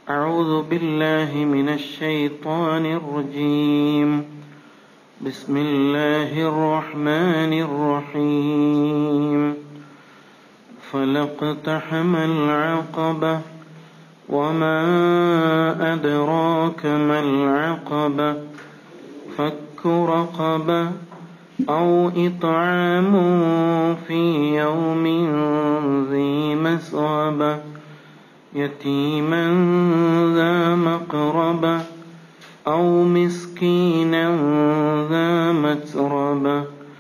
أعوذ بالله من الشيطان الرجيم بسم الله الرحمن الرحيم فلاقتحم العقبة وما أدراك ما العقبة فك رقبة أو إطعام في يوم ذي مسغبة يتيما ذا مقربة أو مسكينا ذا متربة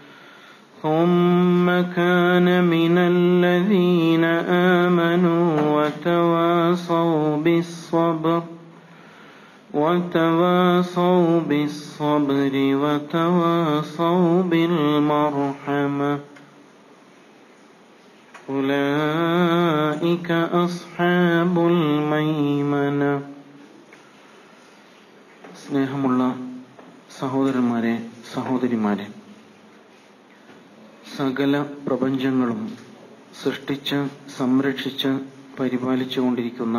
ثم كان من الذين آمنوا وتواصوا بالصبر وتواصوا بالصبر وتواصوا بالمرحمة أولئك أصحاب الميمنة സ്നേഹമുള്ള സഹോദരന്മാരെ സഹോദരിമാരെ സകല പ്രപഞ്ചങ്ങളും സൃഷ്ടിച്ച് സംരക്ഷിച്ച് പരിപാലിച്ചുകൊണ്ടിരിക്കുന്ന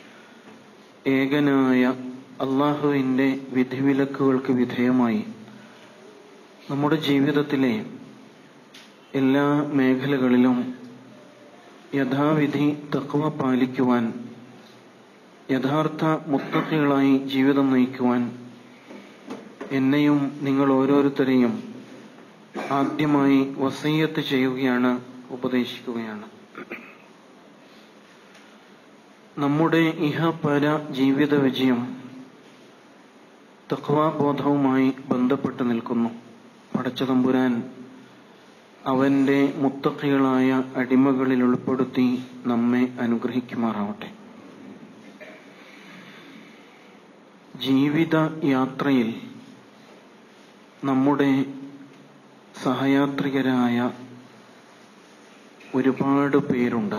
ഏകനായ അള്ളാഹുവിൻ്റെ വിധിവിലക്കുകൾക്ക് വിധേയമായി നമ്മുടെ ജീവിതത്തിലെ എല്ലാ മേഖലകളിലും യഥാവിധി തക്വ പാലിക്കുവാൻ യഥാർത്ഥ മുത്തക്കികളായി ജീവിതം നയിക്കുവാൻ എന്നെയും നിങ്ങൾ ഓരോരുത്തരെയും ആദ്യമായി വസയ്യത്ത് ചെയ്യുകയാണ് ഉപദേശിക്കുകയാണ് നമ്മുടെ ഇഹപര ജീവിത വിജയം തക്വാബോധവുമായി ബന്ധപ്പെട്ട് നിൽക്കുന്നു പടച്ചതമ്പുരാൻ അവന്റെ മുത്തക്കികളായ അടിമകളിൽ ഉൾപ്പെടുത്തി നമ്മെ അനുഗ്രഹിക്കുമാറാവട്ടെ ജീവിത യാത്രയിൽ നമ്മുടെ സഹയാത്രികരായ ഒരുപാട് പേരുണ്ട്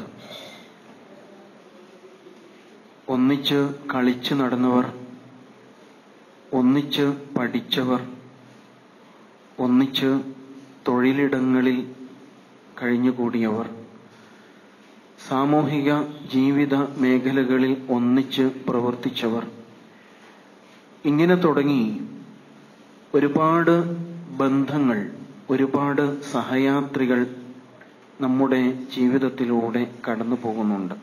ഒന്നിച്ച് കളിച്ചു നടന്നവർ ഒന്നിച്ച് പഠിച്ചവർ ഒന്നിച്ച് തൊഴിലിടങ്ങളിൽ കഴിഞ്ഞുകൂടിയവർ സാമൂഹിക ജീവിത മേഖലകളിൽ ഒന്നിച്ച് പ്രവർത്തിച്ചവർ ഇങ്ങനെ തുടങ്ങി ഒരുപാട് ബന്ധങ്ങൾ ഒരുപാട് സഹയാത്രികൾ നമ്മുടെ ജീവിതത്തിലൂടെ കടന്നു പോകുന്നുണ്ട്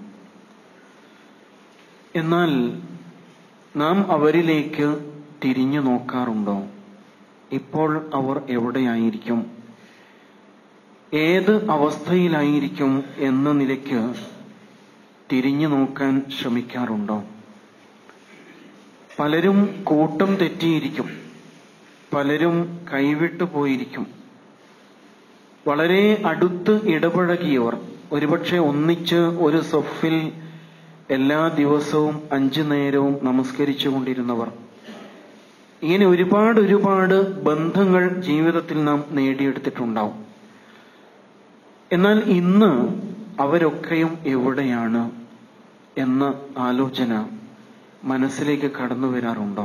എന്നാൽ നാം അവരിലേക്ക് തിരിഞ്ഞു നോക്കാറുണ്ടോ ഇപ്പോൾ അവർ എവിടെയായിരിക്കും ഏത് അവസ്ഥയിലായിരിക്കും എന്ന നിലയ്ക്ക് തിരിഞ്ഞു നോക്കാൻ ശ്രമിക്കാറുണ്ടോ പലരും കൂട്ടം തെറ്റിയിരിക്കും പലരും കൈവിട്ടു പോയിരിക്കും വളരെ അടുത്ത് ഇടപഴകിയവർ ഒരുപക്ഷെ ഒന്നിച്ച് ഒരു സൊഫിൽ എല്ലാ ദിവസവും അഞ്ചു നേരവും നമസ്കരിച്ചു കൊണ്ടിരുന്നവർ ഇങ്ങനെ ഒരുപാട് ഒരുപാട് ബന്ധങ്ങൾ ജീവിതത്തിൽ നാം നേടിയെടുത്തിട്ടുണ്ടാവും എന്നാൽ ഇന്ന് അവരൊക്കെയും എവിടെയാണ് എന്ന ആലോചന മനസ്സിലേക്ക് കടന്നു വരാറുണ്ടോ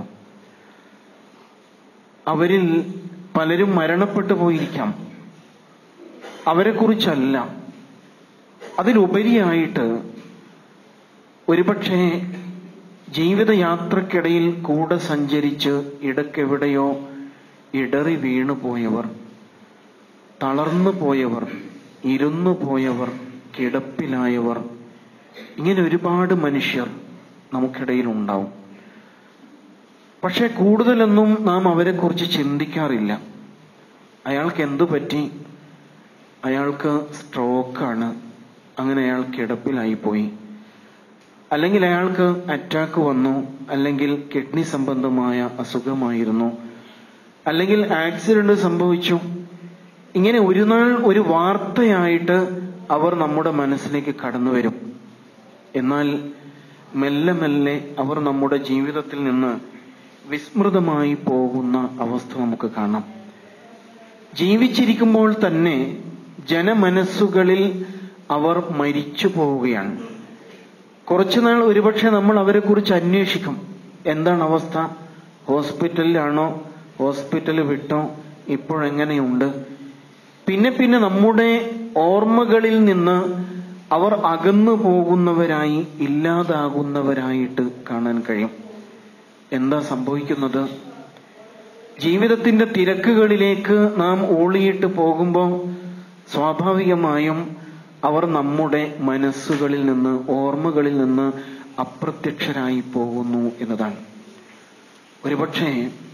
അവരിൽ പലരും മരണപ്പെട്ടു പോയിരിക്കാം അവരെക്കുറിച്ചല്ല അതിലുപരിയായിട്ട് ഒരുപക്ഷെ ജീവിതയാത്രക്കിടയിൽ കൂടെ സഞ്ചരിച്ച് ഇടക്കെവിടെയോ ഇടറി വീണു പോയവർ തളർന്നു പോയവർ ഇരുന്നു പോയവർ കിടപ്പിലായവർ ഇങ്ങനെ ഒരുപാട് മനുഷ്യർ നമുക്കിടയിൽ ഉണ്ടാവും പക്ഷെ കൂടുതലൊന്നും നാം അവരെക്കുറിച്ച് ചിന്തിക്കാറില്ല അയാൾക്ക് എന്തു പറ്റി അയാൾക്ക് സ്ട്രോക്കാണ് അങ്ങനെ അയാൾ കിടപ്പിലായി പോയി അല്ലെങ്കിൽ അയാൾക്ക് അറ്റാക്ക് വന്നു അല്ലെങ്കിൽ കിഡ്നി സംബന്ധമായ അസുഖമായിരുന്നു അല്ലെങ്കിൽ ആക്സിഡന്റ് സംഭവിച്ചു ഇങ്ങനെ ഒരു നാൾ ഒരു വാർത്തയായിട്ട് അവർ നമ്മുടെ മനസ്സിലേക്ക് കടന്നു വരും എന്നാൽ മെല്ലെ മെല്ലെ അവർ നമ്മുടെ ജീവിതത്തിൽ നിന്ന് വിസ്മൃതമായി പോകുന്ന അവസ്ഥ നമുക്ക് കാണാം ജീവിച്ചിരിക്കുമ്പോൾ തന്നെ ജനമനസ്സുകളിൽ അവർ മരിച്ചു പോവുകയാണ് കുറച്ചുനാൾ ഒരുപക്ഷെ നമ്മൾ അവരെക്കുറിച്ച് അന്വേഷിക്കും എന്താണ് അവസ്ഥ ഹോസ്പിറ്റലിലാണോ ഹോസ്പിറ്റൽ വിട്ടോ ഇപ്പോഴെങ്ങനെയുണ്ട് പിന്നെ പിന്നെ നമ്മുടെ ഓർമ്മകളിൽ നിന്ന് അവർ അകന്നു പോകുന്നവരായി ഇല്ലാതാകുന്നവരായിട്ട് കാണാൻ കഴിയും എന്താ സംഭവിക്കുന്നത് ജീവിതത്തിന്റെ തിരക്കുകളിലേക്ക് നാം ഊളിയിട്ട് പോകുമ്പോൾ സ്വാഭാവികമായും അവർ നമ്മുടെ മനസ്സുകളിൽ നിന്ന് ഓർമ്മകളിൽ നിന്ന് അപ്രത്യക്ഷരായി പോകുന്നു എന്നതാണ് ഒരുപക്ഷെ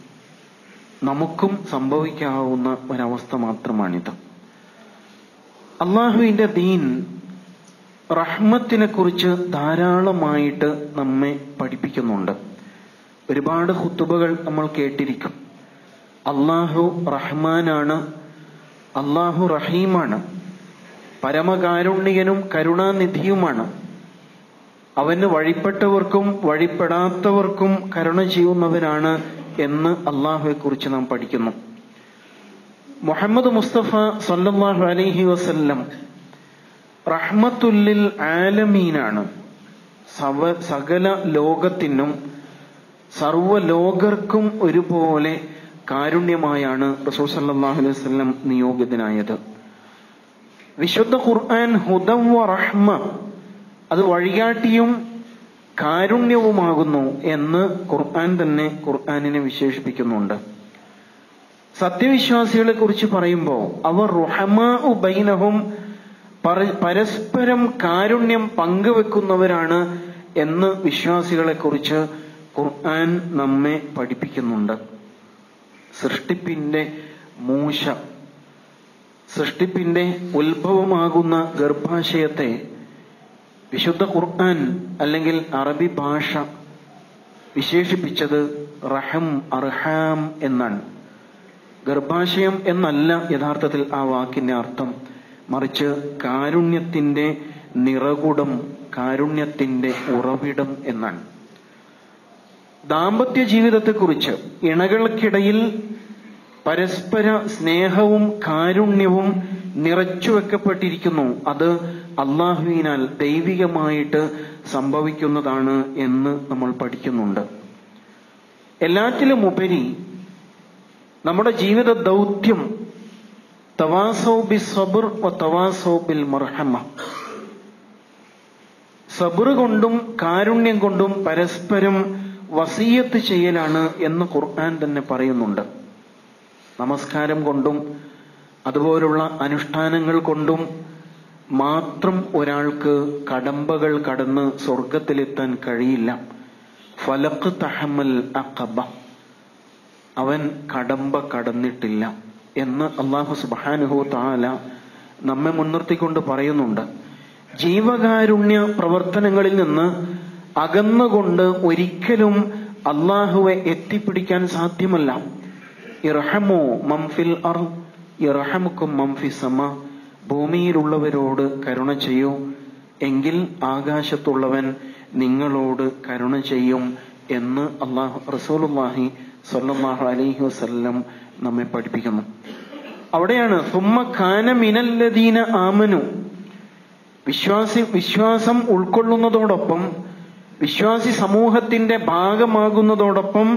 നമുക്കും സംഭവിക്കാവുന്ന ഒരവസ്ഥ മാത്രമാണിത് അള്ളാഹുവിന്റെ ദീൻ റഹ്മത്തിനെ കുറിച്ച് ധാരാളമായിട്ട് നമ്മെ പഠിപ്പിക്കുന്നുണ്ട് ഒരുപാട് ഹുത്തുബകൾ നമ്മൾ കേട്ടിരിക്കും അള്ളാഹു റഹ്മാനാണ് അള്ളാഹു റഹീമാണ് പരമകാരുണ്യനും കരുണാനിധിയുമാണ് അവന് വഴിപ്പെട്ടവർക്കും വഴിപ്പെടാത്തവർക്കും കരുണ ചെയ്യുന്നവനാണ് എന്ന് അള്ളാഹുവെ കുറിച്ച് നാം പഠിക്കുന്നു മുഹമ്മദ് മുസ്തഫ സല്ലല്ലാഹു അലൈഹി വസല്ലം റഹ്മത്തുല്ലിൽ ആലമീനാണ് സവ സകല ലോകത്തിനും സർവലോകർക്കും ഒരുപോലെ കാരുണ്യമായാണ് റസൂൽ സല്ലല്ലാഹു അലൈഹി വസല്ലം നിയോഗിതനായത് വിശുദ്ധ ഖുർആൻ ഹുദം വ റഹ്മ അത് വഴികാട്ടിയും കാരുണ്യവുമാകുന്നു എന്ന് ഖുർആൻ തന്നെ ഖുർആനിനെ വിശേഷിപ്പിക്കുന്നുണ്ട് സത്യവിശ്വാസികളെ കുറിച്ച് പറയുമ്പോൾ അവർ റുഹമാ ബൈനഹും പരസ്പരം കാരുണ്യം പങ്കുവെക്കുന്നവരാണ് എന്ന് വിശ്വാസികളെ കുറിച്ച് ഖുർആൻ നമ്മെ പഠിപ്പിക്കുന്നുണ്ട് സൃഷ്ടിപ്പിന്റെ മൂശ സൃഷ്ടിപ്പിന്റെ ഉത്ഭവമാകുന്ന ഗർഭാശയത്തെ വിശുദ്ധ ഖുർആൻ അല്ലെങ്കിൽ അറബി ഭാഷ വിശേഷിപ്പിച്ചത് റഹം അർഹാം എന്നാണ് ഗർഭാശയം എന്നല്ല യഥാർത്ഥത്തിൽ ആ വാക്കിന്റെ അർത്ഥം മറിച്ച് കാരുണ്യത്തിന്റെ നിറകുടം കാരുണ്യത്തിന്റെ ഉറവിടം എന്നാണ് ദാമ്പത്യ ജീവിതത്തെക്കുറിച്ച് ഇണകൾക്കിടയിൽ പരസ്പര സ്നേഹവും കാരുണ്യവും നിറച്ചു വെക്കപ്പെട്ടിരിക്കുന്നു അത് അള്ളാഹുവിനാൽ ദൈവികമായിട്ട് സംഭവിക്കുന്നതാണ് എന്ന് നമ്മൾ പഠിക്കുന്നുണ്ട് എല്ലാറ്റിലും ഉപരി നമ്മുടെ ജീവിത ദൗത്യം തവാസോ ബി സബുർ തവാസോ ബിൽ മർഹമ സബുർ കൊണ്ടും കാരുണ്യം കൊണ്ടും പരസ്പരം വസീയത്ത് ചെയ്യലാണ് എന്ന് ഖുർആൻ തന്നെ പറയുന്നുണ്ട് നമസ്കാരം കൊണ്ടും അതുപോലുള്ള അനുഷ്ഠാനങ്ങൾ കൊണ്ടും മാത്രം ഒരാൾക്ക് കടമ്പകൾ കടന്ന് സ്വർഗത്തിലെത്താൻ കഴിയില്ല ഫലക്ക് തഹമൽ അഖബ അവൻ കടമ്പ കടന്നിട്ടില്ല എന്ന് അള്ളാഹു സുബാനുഹു താല നമ്മെ മുൻനിർത്തിക്കൊണ്ട് പറയുന്നുണ്ട് ജീവകാരുണ്യ പ്രവർത്തനങ്ങളിൽ നിന്ന് അകന്നുകൊണ്ട് ഒരിക്കലും അള്ളാഹുവെ എത്തിപ്പിടിക്കാൻ സാധ്യമല്ല ഇറഹമോ മംഫിൽ അർ ഇറഹമുക്കും മംഫി സമ ഭൂമിയിലുള്ളവരോട് കരുണ ചെയ്യൂ എങ്കിൽ ആകാശത്തുള്ളവൻ നിങ്ങളോട് കരുണ ചെയ്യും എന്ന് അള്ളാഹു റസൂലുല്ലാഹി സല്ലല്ലാഹു അലൈഹി വസല്ലം നമ്മെ പഠിപ്പിക്കുന്നു അവിടെയാണ് സുമ്മ കാന മിനല്ലദീന ആമനു വിശ്വാസി വിശ്വാസം ഉൾക്കൊള്ളുന്നതോടൊപ്പം വിശ്വാസി സമൂഹത്തിന്റെ ഭാഗമാകുന്നതോടൊപ്പം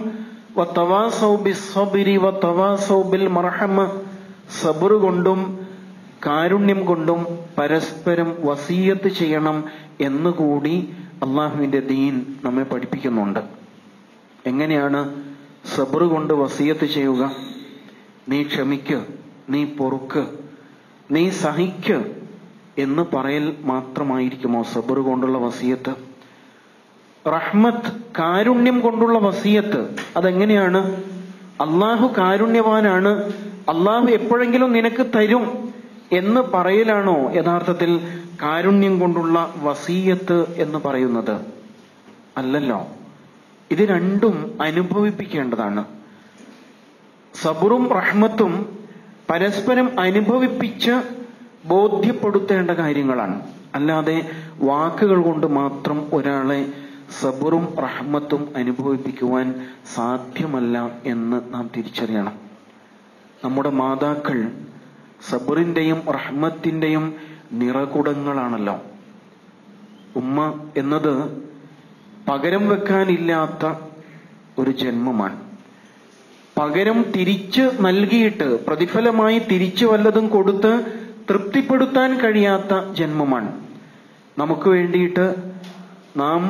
സബുറ് കൊണ്ടും കാരുണ്യം കൊണ്ടും പരസ്പരം വസീയത്ത് ചെയ്യണം എന്നുകൂടി അള്ളാഹുവിന്റെ ദീൻ നമ്മെ പഠിപ്പിക്കുന്നുണ്ട് എങ്ങനെയാണ് സബറ് കൊണ്ട് വസീയത്ത് ചെയ്യുക നീ ക്ഷമിക്ക് നീ പൊറുക്ക് നീ സഹിക്ക് എന്ന് പറയൽ മാത്രമായിരിക്കുമോ സബർ കൊണ്ടുള്ള വസീയത്ത് റഹ്മത്ത് കാരുണ്യം കൊണ്ടുള്ള വസീയത്ത് അതെങ്ങനെയാണ് അള്ളാഹു കാരുണ്യവാനാണ് അള്ളാഹു എപ്പോഴെങ്കിലും നിനക്ക് തരും എന്ന് പറയലാണോ യഥാർത്ഥത്തിൽ കാരുണ്യം കൊണ്ടുള്ള വസീയത്ത് എന്ന് പറയുന്നത് അല്ലല്ലോ ഇത് രണ്ടും അനുഭവിപ്പിക്കേണ്ടതാണ് സബറും റഹ്മത്തും പരസ്പരം അനുഭവിപ്പിച്ച് ബോധ്യപ്പെടുത്തേണ്ട കാര്യങ്ങളാണ് അല്ലാതെ വാക്കുകൾ കൊണ്ട് മാത്രം ഒരാളെ സബറും റഹ്മത്തും അനുഭവിപ്പിക്കുവാൻ സാധ്യമല്ല എന്ന് നാം തിരിച്ചറിയണം നമ്മുടെ മാതാക്കൾ സബറിന്റെയും റഹ്മത്തിന്റെയും നിറകുടങ്ങളാണല്ലോ ഉമ്മ എന്നത് പകരം വെക്കാനില്ലാത്ത ഒരു ജന്മമാണ് പകരം തിരിച്ച് നൽകിയിട്ട് പ്രതിഫലമായി തിരിച്ചു വല്ലതും കൊടുത്ത് തൃപ്തിപ്പെടുത്താൻ കഴിയാത്ത ജന്മമാണ് നമുക്ക് വേണ്ടിയിട്ട് നാം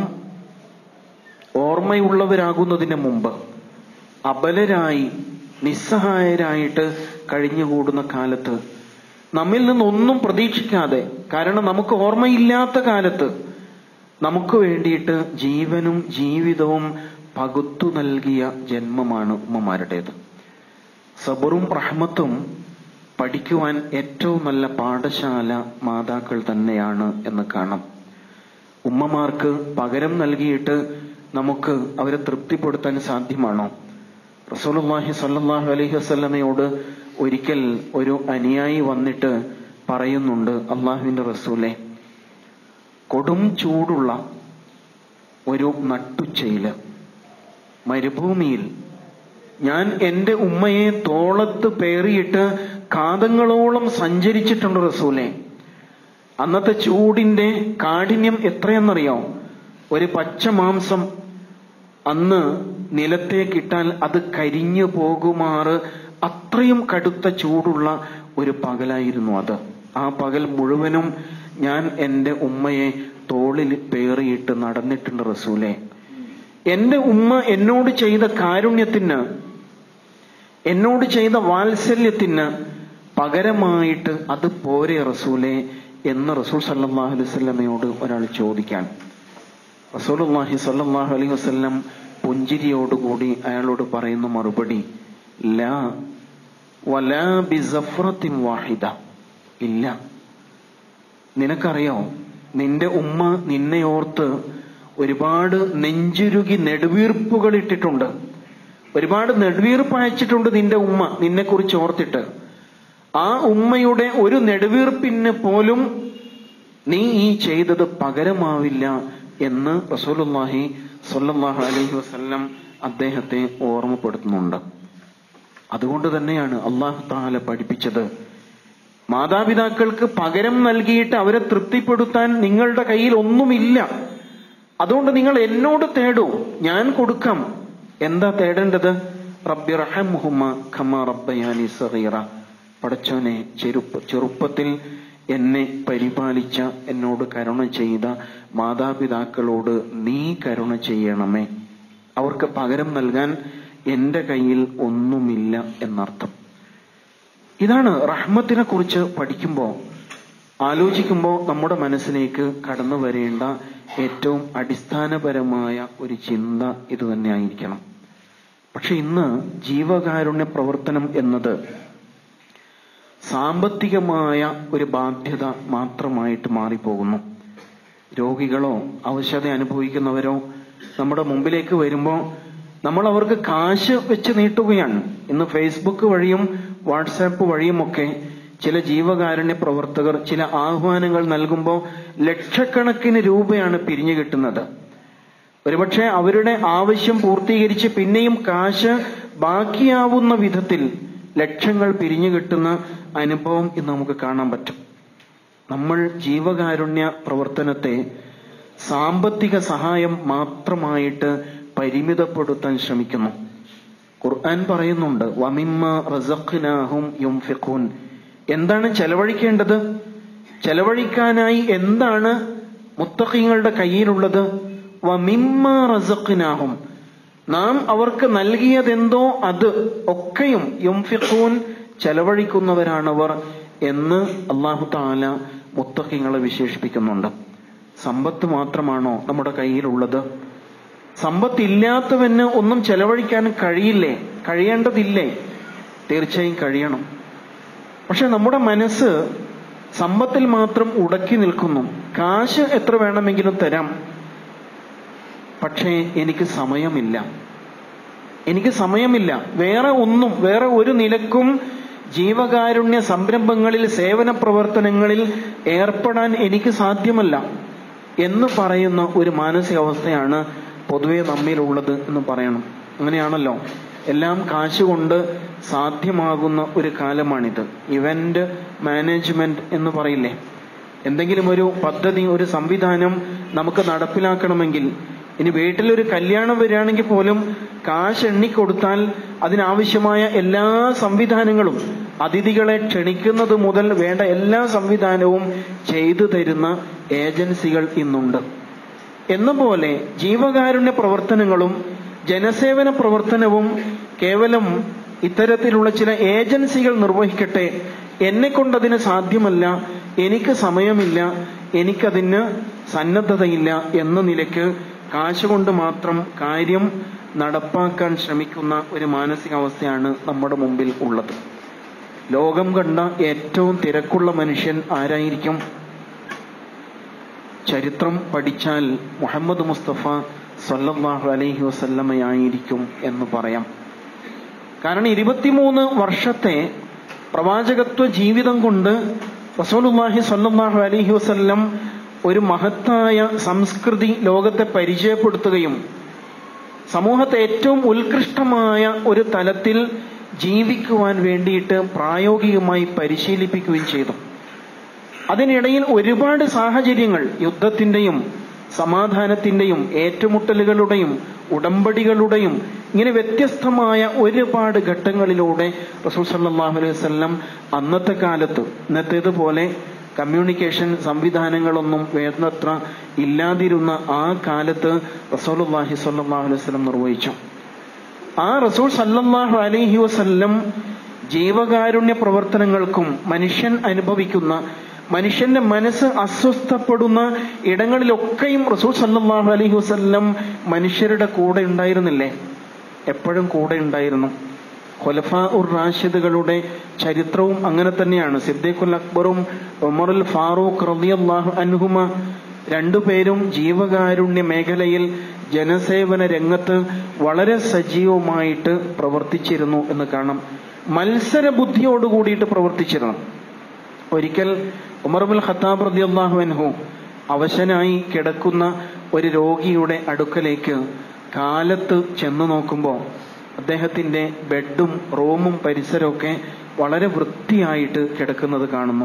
ഓർമ്മയുള്ളവരാകുന്നതിന് മുമ്പ് അബലരായി നിസ്സഹായരായിട്ട് കഴിഞ്ഞുകൂടുന്ന കാലത്ത് നമ്മിൽ നിന്നൊന്നും പ്രതീക്ഷിക്കാതെ കാരണം നമുക്ക് ഓർമ്മയില്ലാത്ത കാലത്ത് നമുക്ക് വേണ്ടിയിട്ട് ജീവനും ജീവിതവും പകുത്തു നൽകിയ ജന്മമാണ് ഉമ്മമാരുടേത് സബറും റഹ്മത്തും പഠിക്കുവാൻ ഏറ്റവും നല്ല പാഠശാല മാതാക്കൾ തന്നെയാണ് എന്ന് കാണാം ഉമ്മമാർക്ക് പകരം നൽകിയിട്ട് നമുക്ക് അവരെ തൃപ്തിപ്പെടുത്താൻ സാധ്യമാണോ റസൂലുള്ളാഹി സ്വല്ലല്ലാഹു അലൈഹി വസല്ലമയോട് ഒരിക്കൽ ഒരു അനുയായി വന്നിട്ട് പറയുന്നുണ്ട് അള്ളാഹുവിന്റെ റസൂലെ കൊടും ചൂടുള്ള ഒരു നട്ടുച്ചയില് മരുഭൂമിയിൽ ഞാൻ എന്റെ ഉമ്മയെ തോളത്ത് പേറിയിട്ട് കാതങ്ങളോളം സഞ്ചരിച്ചിട്ടുണ്ട് റസൂലെ അന്നത്തെ ചൂടിന്റെ കാഠിന്യം എത്രയെന്നറിയോ ഒരു പച്ച മാംസം അന്ന് നിലത്തേക്കിട്ടാൽ അത് കരിഞ്ഞു പോകുമാറ് അത്രയും കടുത്ത ചൂടുള്ള ഒരു പകലായിരുന്നു അത് ആ പകൽ മുഴുവനും ഞാൻ എന്റെ ഉമ്മയെ തോളിൽ പേറിയിട്ട് നടന്നിട്ടുണ്ട് റസൂലെ എന്റെ ഉമ്മ എന്നോട് ചെയ്ത കാരുണ്യത്തിന് എന്നോട് ചെയ്ത വാത്സല്യത്തിന് പകരമായിട്ട് അത് പോരെ റസൂലെ എന്ന് റസൂൽ സല്ലാഹു അലൈഹി വസല്ലമയോട് ഒരാൾ ചോദിക്കാൻ റസൂലുള്ളാഹി സല്ലല്ലാഹു അലൈഹി വസല്ലം പുഞ്ചിരിയോടുകൂടി അയാളോട് പറയുന്ന മറുപടി ലാ വലാ ബിസഫ്രത്തിൻ വാഹിദ ഇല്ല നിനക്കറിയോ നിന്റെ ഉമ്മ നിന്നെ ഓർത്ത് ഒരുപാട് നെഞ്ചുരുകി നെടുവീർപ്പുകൾ ഇട്ടിട്ടുണ്ട് ഒരുപാട് നെടുവീർപ്പ് അയച്ചിട്ടുണ്ട് നിന്റെ ഉമ്മ നിന്നെ കുറിച്ച് ഓർത്തിട്ട് ആ ഉമ്മയുടെ ഒരു നെടുവീർപ്പിന് പോലും നീ ഈ ചെയ്തത് പകരമാവില്ല എന്ന് റസൂലുള്ളാഹി സ്വല്ലല്ലാഹു അലൈഹി വസല്ലം അദ്ദേഹത്തെ ഓർമ്മപ്പെടുത്തുന്നുണ്ട് അതുകൊണ്ട് തന്നെയാണ് അള്ളാഹു താല പഠിപ്പിച്ചത് മാതാപിതാക്കൾക്ക് പകരം നൽകിയിട്ട് അവരെ തൃപ്തിപ്പെടുത്താൻ നിങ്ങളുടെ കയ്യിൽ ഒന്നുമില്ല അതുകൊണ്ട് നിങ്ങൾ എന്നോട് തേടൂ ഞാൻ കൊടുക്കാം എന്താ തേടേണ്ടത് റബ്ബി റഹമുഹുമ ഖമ റബ്ബയാനി സഗീറ പടച്ചോനെ ചെറുപ്പ ചെറുപ്പത്തിൽ എന്നെ പരിപാലിച്ച എന്നോട് കരുണ ചെയ്ത മാതാപിതാക്കളോട് നീ കരുണ ചെയ്യണമേ അവർക്ക് പകരം നൽകാൻ എന്റെ കയ്യിൽ ഒന്നുമില്ല എന്നർത്ഥം ഇതാണ് റഹ്മത്തിനെ കുറിച്ച് പഠിക്കുമ്പോൾ ആലോചിക്കുമ്പോൾ നമ്മുടെ മനസ്സിലേക്ക് കടന്നു വരേണ്ട ഏറ്റവും അടിസ്ഥാനപരമായ ഒരു ചിന്ത ഇത് തന്നെയായിരിക്കണം പക്ഷെ ഇന്ന് ജീവകാരുണ്യ പ്രവർത്തനം എന്നത് സാമ്പത്തികമായ ഒരു ബാധ്യത മാത്രമായിട്ട് മാറിപ്പോകുന്നു രോഗികളോ അവശത അനുഭവിക്കുന്നവരോ നമ്മുടെ മുമ്പിലേക്ക് വരുമ്പോൾ നമ്മൾ അവർക്ക് കാശ് വെച്ച് നീട്ടുകയാണ് ഇന്ന് ഫേസ്ബുക്ക് വഴിയും വാട്സാപ്പ് വഴിയുമൊക്കെ ചില ജീവകാരുണ്യ പ്രവർത്തകർ ചില ആഹ്വാനങ്ങൾ നൽകുമ്പോൾ ലക്ഷക്കണക്കിന് രൂപയാണ് പിരിഞ്ഞു കിട്ടുന്നത് ഒരുപക്ഷെ അവരുടെ ആവശ്യം പൂർത്തീകരിച്ച് പിന്നെയും കാശ് ബാക്കിയാവുന്ന വിധത്തിൽ ലക്ഷങ്ങൾ പിരിഞ്ഞു കിട്ടുന്ന അനുഭവം ഇന്ന് നമുക്ക് കാണാൻ പറ്റും നമ്മൾ ജീവകാരുണ്യ പ്രവർത്തനത്തെ സാമ്പത്തിക സഹായം മാത്രമായിട്ട് പരിമിതപ്പെടുത്താൻ ശ്രമിക്കുന്നു ഖുർആൻ പറയുന്നുണ്ട് വമിമ്മ റസഖ്നാഹും യുംഫിഖൂൻ എന്താണ് ചെലവഴിക്കേണ്ടത് ചെലവഴിക്കാനായി എന്താണ് മുത്തഖീങ്ങളുടെ കയ്യിലുള്ളത് വമിമ്മ റസഖ്നാഹും നാം അവർക്ക് നൽകിയതെന്തോ അത് ഒക്കെയും യുംഫിഖൂൻ ചെലവഴിക്കുന്നവരാണവർ എന്ന് അള്ളാഹു താല മുത്തഖിങ്ങളെ വിശേഷിപ്പിക്കുന്നുണ്ട് സമ്പത്ത് മാത്രമാണോ നമ്മുടെ കയ്യിലുള്ളത് സമ്പത്തില്ലാത്തവന് ഒന്നും ചെലവഴിക്കാൻ കഴിയില്ലേ കഴിയേണ്ടതില്ലേ തീർച്ചയായും കഴിയണം പക്ഷെ നമ്മുടെ മനസ്സ് സമ്പത്തിൽ മാത്രം ഉടക്കി നിൽക്കുന്നു കാശ് എത്ര വേണമെങ്കിലും തരാം പക്ഷേ എനിക്ക് സമയമില്ല എനിക്ക് സമയമില്ല വേറെ ഒന്നും വേറെ ഒരു നിലക്കും ജീവകാരുണ്യ സംരംഭങ്ങളിൽ സേവന പ്രവർത്തനങ്ങളിൽ ഏർപ്പെടാൻ എനിക്ക് സാധ്യമല്ല എന്ന് പറയുന്ന ഒരു മാനസികാവസ്ഥയാണ് പൊതുവെ നമ്മിലുള്ളത് എന്ന് പറയണം അങ്ങനെയാണല്ലോ എല്ലാം കാശുകൊണ്ട് സാധ്യമാകുന്ന ഒരു കാലമാണിത് ഇവന്റ് മാനേജ്മെന്റ് എന്ന് പറയില്ലേ എന്തെങ്കിലും ഒരു പദ്ധതി ഒരു സംവിധാനം നമുക്ക് നടപ്പിലാക്കണമെങ്കിൽ ഇനി വീട്ടിലൊരു കല്യാണം വരികയാണെങ്കിൽ പോലും കാശ് എണ്ണിക്കൊടുത്താൽ അതിനാവശ്യമായ എല്ലാ സംവിധാനങ്ങളും അതിഥികളെ ക്ഷണിക്കുന്നത് മുതൽ വേണ്ട എല്ലാ സംവിധാനവും ചെയ്തു തരുന്ന ഏജൻസികൾ ഇന്നുണ്ട് എന്നപോലെ ജീവകാരുണ്യ പ്രവർത്തനങ്ങളും ജനസേവന പ്രവർത്തനവും കേവലം ഇത്തരത്തിലുള്ള ചില ഏജൻസികൾ നിർവഹിക്കട്ടെ എന്നെ കൊണ്ടതിന് സാധ്യമല്ല എനിക്ക് സമയമില്ല എനിക്കതിന് സന്നദ്ധതയില്ല എന്ന നിലയ്ക്ക് കാശ് കൊണ്ട് മാത്രം കാര്യം നടപ്പാക്കാൻ ശ്രമിക്കുന്ന ഒരു മാനസികാവസ്ഥയാണ് നമ്മുടെ മുമ്പിൽ ഉള്ളത് ലോകം കണ്ട ഏറ്റവും തിരക്കുള്ള മനുഷ്യൻ ആരായിരിക്കും ചരിത്രം പഠിച്ചാൽ മുഹമ്മദ് മുസ്തഫ സല്ലല്ലാഹു അലൈഹി വസല്ലമയായിരിക്കും എന്ന് പറയാം കാരണം ഇരുപത്തിമൂന്ന് വർഷത്തെ പ്രവാചകത്വ ജീവിതം കൊണ്ട് റസൂലുള്ളാഹി സല്ലല്ലാഹു അലൈഹി വസല്ലം ഒരു മഹത്തായ സംസ്കൃതി ലോകത്തെ പരിചയപ്പെടുത്തുകയും സമൂഹത്തെ ഏറ്റവും ഉത്കൃഷ്ടമായ ഒരു തലത്തിൽ ജീവിക്കുവാൻ വേണ്ടിയിട്ട് പ്രായോഗികമായി പരിശീലിപ്പിക്കുകയും ചെയ്തു അതിനിടയിൽ ഒരുപാട് സാഹചര്യങ്ങൾ യുദ്ധത്തിന്റെയും സമാധാനത്തിന്റെയും ഏറ്റുമുട്ടലുകളുടെയും ഉടമ്പടികളുടെയും ഇങ്ങനെ വ്യത്യസ്തമായ ഒരുപാട് ഘട്ടങ്ങളിലൂടെ റസൂൽ സല്ലല്ലാഹു അലൈഹി വസല്ലം അന്നത്തെ കാലത്ത് ഇന്നത്തേതുപോലെ കമ്മ്യൂണിക്കേഷൻ സംവിധാനങ്ങളൊന്നും വേണ്ടത്ര ഇല്ലാതിരുന്ന ആ കാലത്ത് റസൂലുള്ളാഹി സ്വല്ലല്ലാഹു അലൈഹി വസല്ലം നിർവഹിച്ചു ആ റസൂൽ സല്ലല്ലാഹു അലൈഹി വസല്ലം ജീവകാരുണ്യ പ്രവർത്തനങ്ങൾക്കും മനുഷ്യൻ അനുഭവിക്കുന്ന മനുഷ്യന്റെ മനസ്സ് അസ്വസ്ഥപ്പെടുന്ന ഇടങ്ങളിലൊക്കെയും റസൂൽ സല്ലല്ലാഹു അലൈഹി വസല്ലം മനുഷ്യരുടെ കൂടെ ഉണ്ടായിരുന്നില്ലേ എപ്പോഴും കൂടെ ഉണ്ടായിരുന്നു ഖുലഫ ഉർ റാഷിദുകളുടെ ചരിത്രവും അങ്ങനെ തന്നെയാണ് സിദ്ദീഖുൽ അക്ബറും ഉമറുൽ ഫാറൂഖ് റളിയല്ലാഹു അൻഹുമ രണ്ടുപേരും ജീവകാരുണ്യ മേഖലയിൽ ജനസേവന രംഗത്ത് വളരെ സജീവമായിട്ട് പ്രവർത്തിച്ചിരുന്നു എന്ന് കാണാം മത്സര ബുദ്ധിയോട് കൂടിയിട്ട് പ്രവർത്തിച്ചിരുന്നു ഒരിക്കൽ ഉമർബുൽ ഖത്താബ് റളിയല്ലാഹു അൻഹു അവശനായി കിടക്കുന്ന ഒരു രോഗിയുടെ അടുക്കലേക്ക് കാലത്ത് ചെന്നു നോക്കുമ്പോൾ അദ്ദേഹത്തിന്റെ ബെഡും റൂമും പരിസരമൊക്കെ വളരെ വൃത്തിയായിട്ട് കിടക്കുന്നത് കാണുന്നു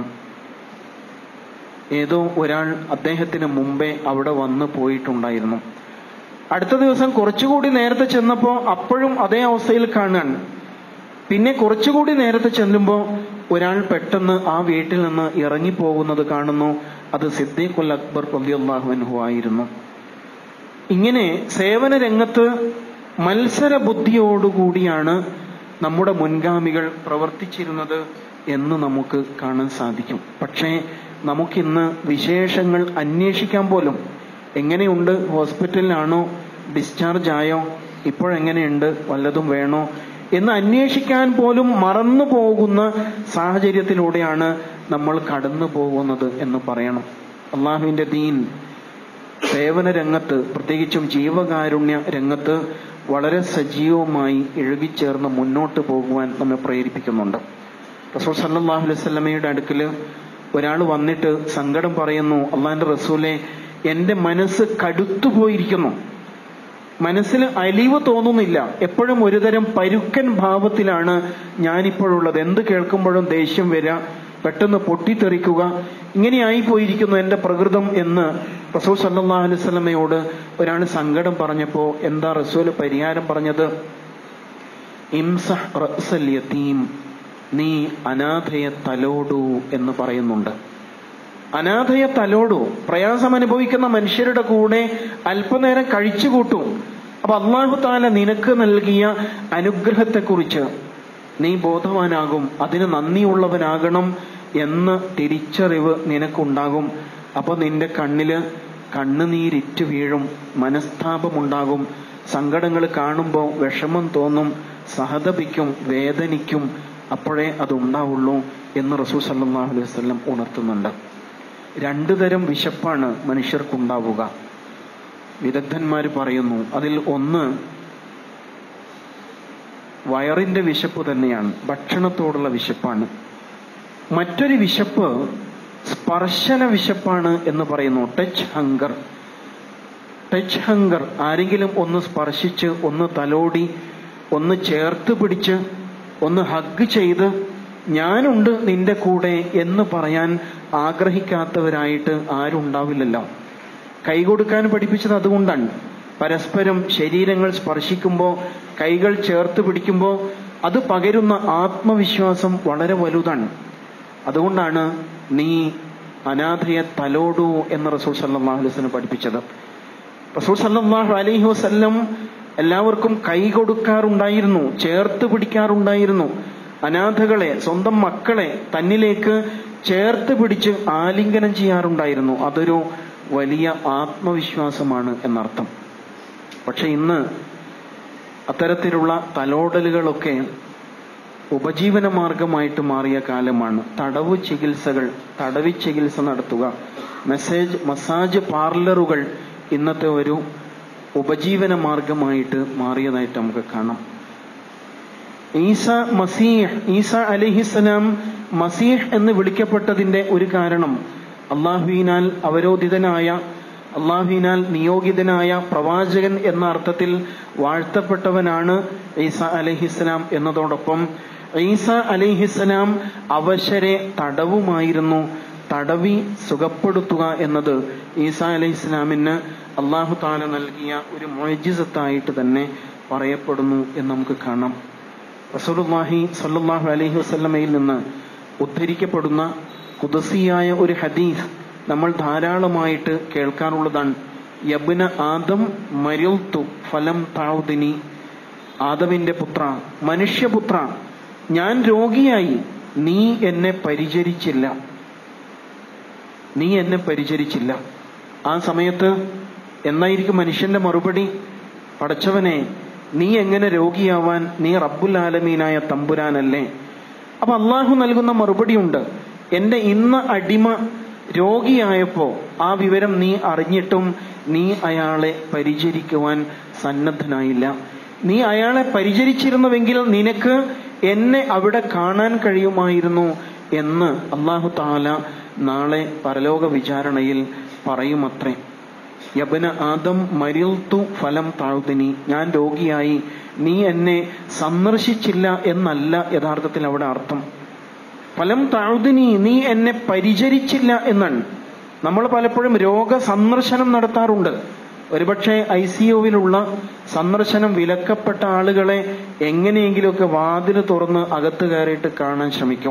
ഏതോ ഒരാൾ അദ്ദേഹത്തിന് മുമ്പേ അവിടെ വന്ന് പോയിട്ടുണ്ടായിരുന്നു അടുത്ത ദിവസം കുറച്ചുകൂടി നേരത്തെ ചെന്നപ്പോ അപ്പോഴും അതേ അവസ്ഥയിൽ കാണാൻ പിന്നെ കുറച്ചുകൂടി നേരത്തെ ചെല്ലുമ്പോൾ ഒരാൾ പെട്ടെന്ന് ആ വീട്ടിൽ നിന്ന് ഇറങ്ങിപ്പോകുന്നത് കാണുന്നു അത് സിദ്ദീഖുൽ അക്ബർ റളിയല്ലാഹു അൻഹു ആയിരുന്നു ഇങ്ങനെ സേവന രംഗത്ത് മത്സര ബുദ്ധിയോടുകൂടിയാണ് നമ്മുടെ മുൻഗാമികൾ പ്രവർത്തിച്ചിരുന്നത് എന്ന് നമുക്ക് കാണാൻ സാധിക്കും പക്ഷേ നമുക്കിന്ന് വിശേഷങ്ങൾ അന്വേഷിക്കാൻ പോലും എങ്ങനെയുണ്ട് ഹോസ്പിറ്റലിലാണോ ഡിസ്ചാർജ് ആയോ ഇപ്പോഴെങ്ങനെയുണ്ട് വല്ലതും വേണോ എന്ന് അന്വേഷിക്കാൻ പോലും മറന്നു പോകുന്ന സാഹചര്യത്തിലൂടെയാണ് നമ്മൾ കടന്നു പോകുന്നത് എന്ന് പറയണം അള്ളാഹുവിന്റെ ദീൻ സേവന രംഗത്ത് പ്രത്യേകിച്ചും ജീവകാരുണ്യ രംഗത്ത് വളരെ സജീവമായി ഇഴുകിച്ചേർന്ന് മുന്നോട്ട് പോകുവാൻ നമ്മെ പ്രേരിപ്പിക്കുന്നുണ്ട് റസൂൽ സല്ലല്ലാഹു അലൈഹി വസല്ലമയുടെ അടുക്കൽ ഒരാൾ വന്നിട്ട് സങ്കടം പറയുന്നു അള്ളാഹിന്റെ റസൂലെ എന്റെ മനസ്സ് കടുത്തുപോയിരിക്കുന്നു മനസ്സിൽ അലിവ് തോന്നുന്നില്ല എപ്പോഴും ഒരുതരം പരുക്കൻ ഭാവത്തിലാണ് ഞാനിപ്പോഴുള്ളത് എന്ത് കേൾക്കുമ്പോഴും ദേഷ്യം വരിക പെട്ടെന്ന് പൊട്ടിത്തെറിക്കുക ഇങ്ങനെയായി പോയിരിക്കുന്നു എന്റെ പ്രകൃതം എന്ന് റസൂൽ സല്ലല്ലാഹു അലൈഹി വസല്ലമയോട് ഒരാൾ സങ്കടം പറഞ്ഞപ്പോ എന്താ റസൂൽ പരിഹാരം പറഞ്ഞത് ഇംസഹ് റഅ്സൽ യതീം നീ അനാഥയെ തലോടൂ എന്ന് പറയുന്നുണ്ട് അനാഥയെ തലോടൂ പ്രയാസം അനുഭവിക്കുന്ന മനുഷ്യരുടെ കൂടെ അല്പനേരം കഴിച്ചുകൂട്ടും അപ്പൊ അള്ളാഹു താല നിനക്ക് നൽകിയ അനുഗ്രഹത്തെക്കുറിച്ച് നീ ബോധവാനാകും അതിന് നന്ദിയുള്ളവനാകണം എന്ന തിരിച്ചറിവ് നിനക്കുണ്ടാകും അപ്പൊ നിന്റെ കണ്ണില് കണ്ണുനീരിറ്റു വീഴും മനസ്താപമുണ്ടാകും സങ്കടങ്ങൾ കാണുമ്പോൾ വിഷമം തോന്നും സഹതപിക്കും വേദനിക്കും അപ്പോഴേ അതുണ്ടാവുള്ളൂ എന്ന് റസൂൽ സല്ലല്ലാഹു അലൈഹി വസല്ലം ഉണർത്തുന്നുണ്ട് രണ്ടു തരം വിശപ്പാണ് മനുഷ്യർക്കുണ്ടാവുക വിദഗ്ധന്മാർ പറയുന്നു അതിൽ ഒന്ന് വയറിന്റെ വിശപ്പ് തന്നെയാണ് ഭക്ഷണത്തോടുള്ള വിശപ്പാണ് മറ്റൊരു വിശപ്പ് സ്പർശന വിശപ്പാണ് എന്ന് പറയുന്നു ടച്ച് ഹങ്കർ ടച്ച് ഹങ്കർ ആരെങ്കിലും ഒന്ന് സ്പർശിച്ച് ഒന്ന് തലോടി ഒന്ന് ചേർത്ത് പിടിച്ച് ഒന്ന് ഹഗ് ചെയ്ത് ഞാനുണ്ട് നിന്റെ കൂടെ എന്ന് പറയാൻ ആഗ്രഹിക്കാത്തവരായിട്ട് ആരും ഉണ്ടാവില്ലല്ലോ കൈ കൊടുക്കാൻ പഠിപ്പിച്ചത് അതുകൊണ്ടാണ് പരസ്പരം ശരീരങ്ങൾ സ്പർശിക്കുമ്പോൾ കൈകൾ ചേർത്ത് പിടിക്കുമ്പോൾ അത് പകരുന്ന ആത്മവിശ്വാസം വളരെ വലുതാണ് അതുകൊണ്ടാണ് നീ അനാഥയെ തലോടൂ എന്ന് റസൂൽ സല്ലാഹു അലൈഹിന് പഠിപ്പിച്ചത് റസൂൽ സല്ലാഹു അലൈഹി വസല്ലം എല്ലാവർക്കും കൈ കൊടുക്കാറുണ്ടായിരുന്നു ചേർത്ത് പിടിക്കാറുണ്ടായിരുന്നു അനാഥകളെ സ്വന്തം മക്കളെ തന്നിലേക്ക് ചേർത്ത് പിടിച്ച് ആലിംഗനം ചെയ്യാറുണ്ടായിരുന്നു അതൊരു വലിയ ആത്മവിശ്വാസമാണ് എന്നർത്ഥം പക്ഷെ ഇന്ന് അത്തരത്തിലുള്ള തലോടലുകളൊക്കെ ഉപജീവന മാർഗമായിട്ട് മാറിയ കാലമാണ് തടവ് ചികിത്സകൾ തടവി ചികിത്സ നടത്തുക മെസ്സേജ് മസാജ് പാർലറുകൾ ഇന്നത്തെ ഒരു ഉപജീവന മാർഗമായിട്ട് മാറിയതായിട്ട് നമുക്ക് കാണാം ഈസ മസീഹ് ഈസ അലിഹിസ്സലാം മസീഹ് എന്ന് വിളിക്കപ്പെട്ടതിന്റെ ഒരു കാരണം അള്ളാഹുവിനാൽ അവരോധിതനായ അള്ളാഹുവിനാൽ നിയോഗിതനായ പ്രവാചകൻ എന്ന അർത്ഥത്തിൽ വാഴ്ത്തപ്പെട്ടവനാണ് ഈസ അലഹിസ്സലാം എന്നതോടൊപ്പം ഈസ അലിഹിസ്സലാം അവശരെ തടവുമായിരുന്നു തടവി സുഖപ്പെടുത്തുക എന്നത് ഈസ അലഹിസ്ലാമിന് അള്ളാഹു താല നൽകിയ ഒരു മൊജിസത്തായിട്ട് തന്നെ പറയപ്പെടുന്നു എന്ന് നമുക്ക് കാണാം റസൂലുള്ളാഹി സല്ലല്ലാഹു അലൈഹി വസല്ലമയിൽ നിന്ന് ഉദ്ധരിക്കപ്പെടുന്ന കുദസിയായ ഒരു ഹദീസ് നമ്മൾ ധാരാളമായിട്ട് കേൾക്കാറുള്ളതാണ് യബ്ന ആദം മരിൽത്തു ഫലം താവുദിനി ആദമിന്റെ പുത്ര മനുഷ്യപുത്ര ഞാൻ രോഗിയായി നീ എന്നെ പരിചരിച്ചില്ല നീ എന്നെ പരിചരിച്ചില്ല ആ സമയത്ത് എന്നായിരിക്കും മനുഷ്യന്റെ മറുപടി പടച്ചവനെ നീ എങ്ങനെ രോഗിയാവാൻ നീ റബ്ബുൽ ആലമീനായ തമ്പുരാനല്ലേ അപ്പൊ അള്ളാഹു നൽകുന്ന മറുപടിയുണ്ട് എന്റെ ഇന്ന് അടിമ രോഗിയായപ്പോ ആ വിവരം നീ അറിഞ്ഞിട്ടും നീ അയാളെ പരിചരിക്കുവാൻ സന്നദ്ധനായില്ല നീ അയാളെ പരിചരിച്ചിരുന്നുവെങ്കിൽ നിനക്ക് എന്നെ അവിടെ കാണാൻ കഴിയുമായിരുന്നു എന്ന് അള്ളാഹു താല നാളെ പരലോക വിചാരണയിൽ പറയുമത്രേ യബന ആദം മരിൽത്തു ഫലം താഴ്ത്തിനി ഞാൻ രോഗിയായി നീ എന്നെ സന്ദർശിച്ചില്ല എന്നല്ല യഥാർത്ഥത്തിൽ അവിടെ അർത്ഥം ഫലം താഴ്തിനി നീ എന്നെ പരിചരിച്ചില്ല എന്നാണ് നമ്മൾ പലപ്പോഴും രോഗ സന്ദർശനം നടത്താറുണ്ട് ഒരുപക്ഷെ ഐ സി യുവിലുള്ള സന്ദർശനം വിലക്കപ്പെട്ട ആളുകളെ എങ്ങനെയെങ്കിലുമൊക്കെ വാതിൽ തുറന്ന് അകത്ത് കയറിയിട്ട് കാണാൻ ശ്രമിക്കും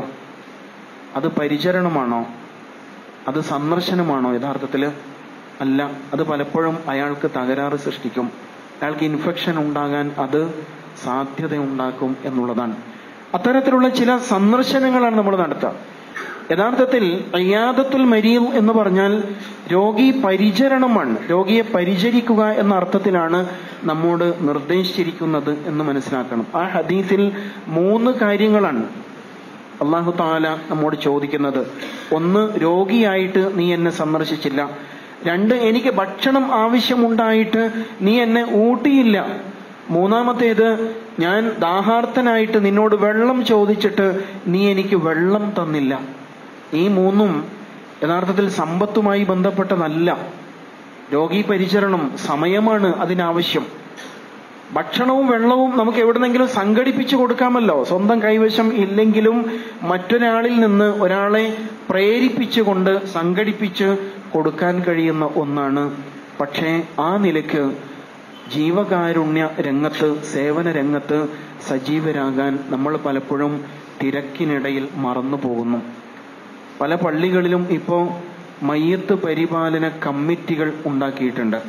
അത് പരിചരണമാണോ അത് സന്ദർശനമാണോ യഥാർത്ഥത്തില് അല്ല അത് പലപ്പോഴും അയാൾക്ക് തകരാറ് സൃഷ്ടിക്കും അയാൾക്ക് ഇൻഫെക്ഷൻ ഉണ്ടാകാൻ അത് സാധ്യത ഉണ്ടാക്കും എന്നുള്ളതാണ് അത്തരത്തിലുള്ള ചില സന്ദർശനങ്ങളാണ് നമ്മൾ നടത്തുക യഥാർത്ഥത്തിൽ അയ്യാദത്തുൽ മരീൽ എന്ന് പറഞ്ഞാൽ രോഗി പരിചരണമാണ് രോഗിയെ പരിചരിക്കുക എന്ന അർത്ഥത്തിലാണ് നമ്മോട് നിർദ്ദേശിച്ചിരിക്കുന്നത് എന്ന് മനസ്സിലാക്കണം ആ ഹദീസിൽ മൂന്ന് കാര്യങ്ങളാണ് അള്ളാഹു താല നമ്മോട് ചോദിക്കുന്നത് ഒന്ന് രോഗിയായിട്ട് നീ എന്നെ സന്ദർശിച്ചില്ല രണ്ട് എനിക്ക് ഭക്ഷണം ആവശ്യമുണ്ടായിട്ട് നീ എന്നെ ഊട്ടിയില്ല മൂന്നാമത്തേത് ഞാൻ ദാഹാർത്ഥനായിട്ട് നിന്നോട് വെള്ളം ചോദിച്ചിട്ട് നീ എനിക്ക് വെള്ളം തന്നില്ല ഈ മൂന്നും യഥാർത്ഥത്തിൽ സമ്പത്തുമായി ബന്ധപ്പെട്ടതല്ല രോഗീ പരിചരണം സമയമാണ് അതിനാവശ്യം ഭക്ഷണവും വെള്ളവും നമുക്ക് എവിടുന്നെങ്കിലും സംഘടിപ്പിച്ചു കൊടുക്കാമല്ലോ സ്വന്തം കൈവശം ഇല്ലെങ്കിലും മറ്റൊരാളിൽ നിന്ന് ഒരാളെ പ്രേരിപ്പിച്ചുകൊണ്ട് സംഘടിപ്പിച്ച് കൊടുക്കാൻ കഴിയുന്ന ഒന്നാണ് പക്ഷേ ആ നിലയ്ക്ക് ജീവകാരുണ്യ രംഗത്ത് സേവന രംഗത്ത് സജീവരാകാൻ നമ്മൾ പലപ്പോഴും തിരക്കിനിടയിൽ മറന്നു പോകുന്നു പല പള്ളികളിലും ഇപ്പോൾ മയ്യത്ത് പരിപാലന കമ്മിറ്റികൾ ഉണ്ടാക്കിയിട്ടുണ്ട്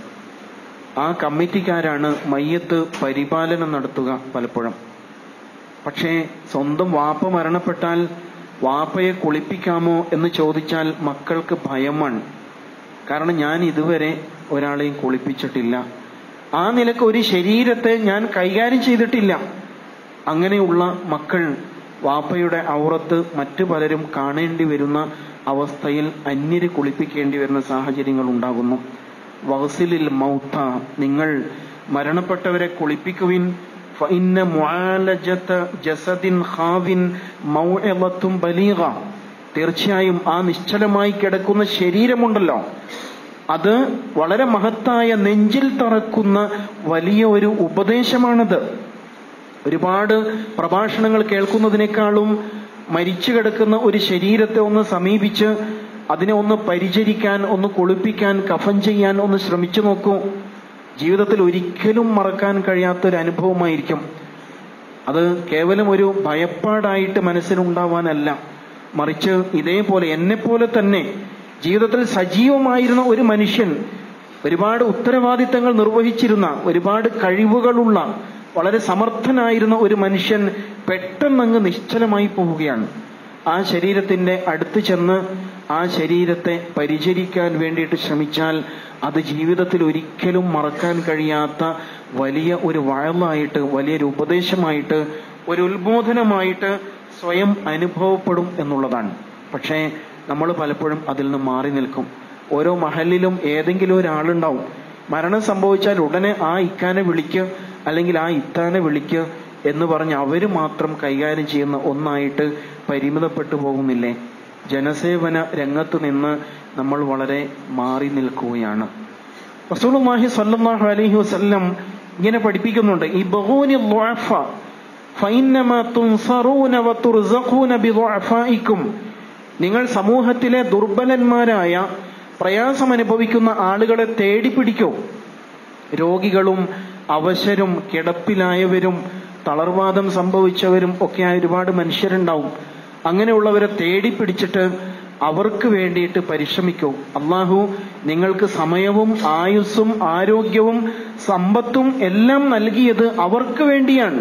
ആ കമ്മിറ്റിക്കാരാണ് മയ്യത്ത് പരിപാലനം നടത്തുക പലപ്പോഴും പക്ഷേ സ്വന്തം വാപ്പ മരണപ്പെട്ടാൽ വാപ്പയെ കുളിപ്പിക്കാമോ എന്ന് ചോദിച്ചാൽ മക്കൾക്ക് ഭയമാണ് കാരണം ഞാൻ ഇതുവരെ ഒരാളെയും കുളിപ്പിച്ചിട്ടില്ല ആ നിലക്ക് ഒരു ശരീരത്തെ ഞാൻ കൈകാര്യം ചെയ്തിട്ടില്ല അങ്ങനെയുള്ള മക്കൾ വാപ്പയുടെ ഔറത്ത് മറ്റു പലരും കാണേണ്ടി വരുന്ന അവസ്ഥയിൽ അന്യര് കുളിപ്പിക്കേണ്ടി വരുന്ന സാഹചര്യങ്ങൾ ഉണ്ടാകുന്നു വഹസിലിൽ മൗത്ത നിങ്ങൾ മരണപ്പെട്ടവരെ കുളിപ്പിക്കുവിൻ ഫഇന്ന മുആലജത ജസദിൻ ഖാവിൻ മൗഇളത്തും ബലീഗ തീർച്ചയായും ആ നിശ്ചലമായി കിടക്കുന്ന ശരീരമുണ്ടല്ലോ അത് വളരെ മഹത്തായ നെഞ്ചിൽ തറക്കുന്ന വലിയ ഒരു ഉപദേശമാണത് ഒരുപാട് പ്രഭാഷണങ്ങൾ കേൾക്കുന്നതിനേക്കാളും മരിച്ചു കിടക്കുന്ന ഒരു ശരീരത്തെ ഒന്ന് സമീപിച്ച് അതിനെ ഒന്ന് പരിചരിക്കാൻ ഒന്ന് കുളിപ്പിക്കാൻ കഫൻ ചെയ്യാൻ ഒന്ന് ശ്രമിച്ചു നോക്കൂ ജീവിതത്തിൽ ഒരിക്കലും മറക്കാൻ കഴിയാത്തൊരു അനുഭവമായിരിക്കും അത് കേവലം ഒരു ഭയപ്പാടായിട്ട് മനസ്സിലുണ്ടാവാനല്ല മറിച്ച് ഇതേപോലെ എന്നെപ്പോലെ തന്നെ ജീവിതത്തിൽ സജീവമായിരുന്ന ഒരു മനുഷ്യൻ ഒരുപാട് ഉത്തരവാദിത്തങ്ങൾ നിർവഹിച്ചിരുന്ന ഒരുപാട് കഴിവുകളുള്ള വളരെ സമർത്ഥനായിരുന്ന ഒരു മനുഷ്യൻ പെട്ടെന്നങ്ങ് നിശ്ചലമായി പോവുകയാണ് ആ ശരീരത്തിന്റെ അടുത്ത് ചെന്ന് ആ ശരീരത്തെ പരിചരിക്കാൻ വേണ്ടിയിട്ട് ശ്രമിച്ചാൽ അത് ജീവിതത്തിൽ ഒരിക്കലും മറക്കാൻ കഴിയാത്ത വലിയ ഒരു വഴലായിട്ട് വലിയൊരു ഉപദേശമായിട്ട് ഒരു ഉത്ബോധനമായിട്ട് സ്വയം അനുഭവപ്പെടും എന്നുള്ളതാണ് പക്ഷേ നമ്മൾ പലപ്പോഴും അതിൽ നിന്ന് മാറി നിൽക്കും ഓരോ മഹലിലും ഏതെങ്കിലും ഒരാളുണ്ടാവും മരണം സംഭവിച്ചാൽ ഉടനെ ആ ഇക്കാനെ വിളിക്ക് അല്ലെങ്കിൽ ആ ഇത്താനെ വിളിക്ക് എന്ന് പറഞ്ഞ് അവര് മാത്രം കൈകാര്യം ചെയ്യുന്ന ഒന്നായിട്ട് പരിമിതപ്പെട്ടു പോകുന്നില്ലേ ജനസേവന രംഗത്ത് നിന്ന് നമ്മൾ വളരെ മാറി നിൽക്കുകയാണ് റസൂലുള്ളാഹി സ്വല്ലല്ലാഹു അലൈഹി വസല്ലം ഇങ്ങനെ പഠിപ്പിക്കുന്നുണ്ട് ഈ ബഹൂനി ളുഅഫ ഫഇന്നമാ തുൻസറൂന വതുർസഖൂന ബിളുഅഫായിക്കും നിങ്ങൾ സമൂഹത്തിലെ ദുർബലന്മാരായ പ്രയാസം അനുഭവിക്കുന്ന ആളുകളെ തേടി പിടിക്കൂ രോഗികളും അവശരും കിടപ്പിലായവരും തളർവാദം സംഭവിച്ചവരും ഒക്കെ ആയ ഒരുപാട് മനുഷ്യരുണ്ടാവും അങ്ങനെയുള്ളവരെ തേടി പിടിച്ചിട്ട് അവർക്ക് വേണ്ടിയിട്ട് പരിശ്രമിക്കൂ അള്ളാഹു നിങ്ങൾക്ക് സമയവും ആയുസ്സും ആരോഗ്യവും സമ്പത്തും എല്ലാം നൽകിയത് അവർക്ക് വേണ്ടിയാണ്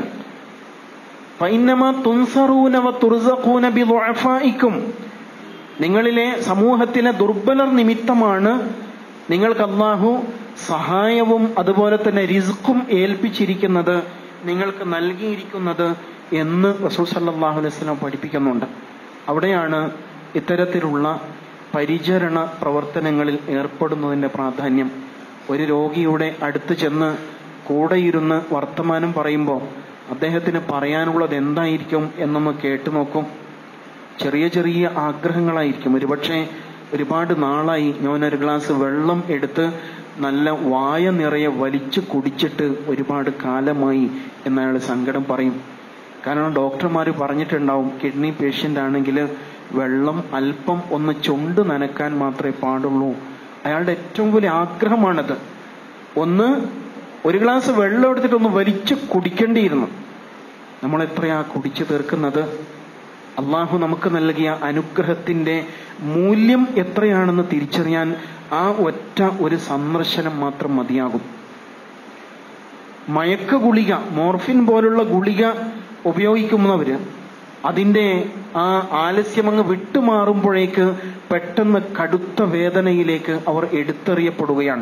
ഫൈന്നമ തുൻസറൂനവ തുർസഖൂന ബിളുഅഫായിക്കും നിങ്ങളിലെ സമൂഹത്തിലെ ദുർബലർ നിമിത്തമാണ് നിങ്ങൾക്ക് അള്ളാഹു സഹായവും അതുപോലെ തന്നെ റിസ്ക്കും ഏൽപ്പിച്ചിരിക്കുന്നത് നിങ്ങൾക്ക് നൽകിയിരിക്കുന്നത് എന്ന് റസൂൽ സല്ലല്ലാഹു അലൈഹി വസല്ലം പഠിപ്പിക്കുന്നുണ്ട് അവിടെയാണ് ഇത്തരത്തിലുള്ള പരിചരണ പ്രവർത്തനങ്ങളിൽ ഏർപ്പെടുന്നതിന്റെ പ്രാധാന്യം ഒരു രോഗിയുടെ അടുത്ത് ചെന്ന് കൂടെയിരുന്ന് വർത്തമാനം പറയുമ്പോൾ അദ്ദേഹത്തിന് പറയാനുള്ളത് എന്തായിരിക്കും എന്നൊന്ന് കേട്ടു നോക്കും ചെറിയ ചെറിയ ആഗ്രഹങ്ങളായിരിക്കും ഒരുപക്ഷെ ഒരുപാട് നാളായി ഞാൻ ഒരു ഗ്ലാസ് വെള്ളം എടുത്ത് നല്ല വായ നിറയെ വലിച്ചു കുടിച്ചിട്ട് ഒരുപാട് കാലമായി എന്നയാൾ സങ്കടം പറയും കാരണം ഡോക്ടർമാർ പറഞ്ഞിട്ടുണ്ടാവും കിഡ്നി പേഷ്യന്റ് ആണെങ്കിൽ വെള്ളം അല്പം ഒന്ന് ചുണ്ട് നനക്കാൻ മാത്രമേ പാടുള്ളൂ അയാളുടെ ഏറ്റവും വലിയ ആഗ്രഹമാണത് ഒന്ന് ഒരു ഗ്ലാസ് വെള്ളം എടുത്തിട്ട് ഒന്ന് വലിച്ചു കുടിക്കേണ്ടിയിരുന്നു നമ്മൾ എത്രയാ കുടിച്ചു തീർക്കുന്നത് അള്ളാഹു നമുക്ക് നൽകിയ അനുഗ്രഹത്തിന്റെ മൂല്യം എത്രയാണെന്ന് തിരിച്ചറിയാൻ ആ ഒറ്റ ഒരു സന്ദർശനം മാത്രം മതിയാകും മയക്ക് ഗുളിക മോർഫിൻ പോലുള്ള ഗുളിക ഉപയോഗിക്കുന്നവര് അതിന്റെ ആ ആലസ്യമങ്ങ് വിട്ടുമാറുമ്പോഴേക്ക് പെട്ടെന്ന് കടുത്ത വേദനയിലേക്ക് അവർ എടുത്തെറിയപ്പെടുകയാണ്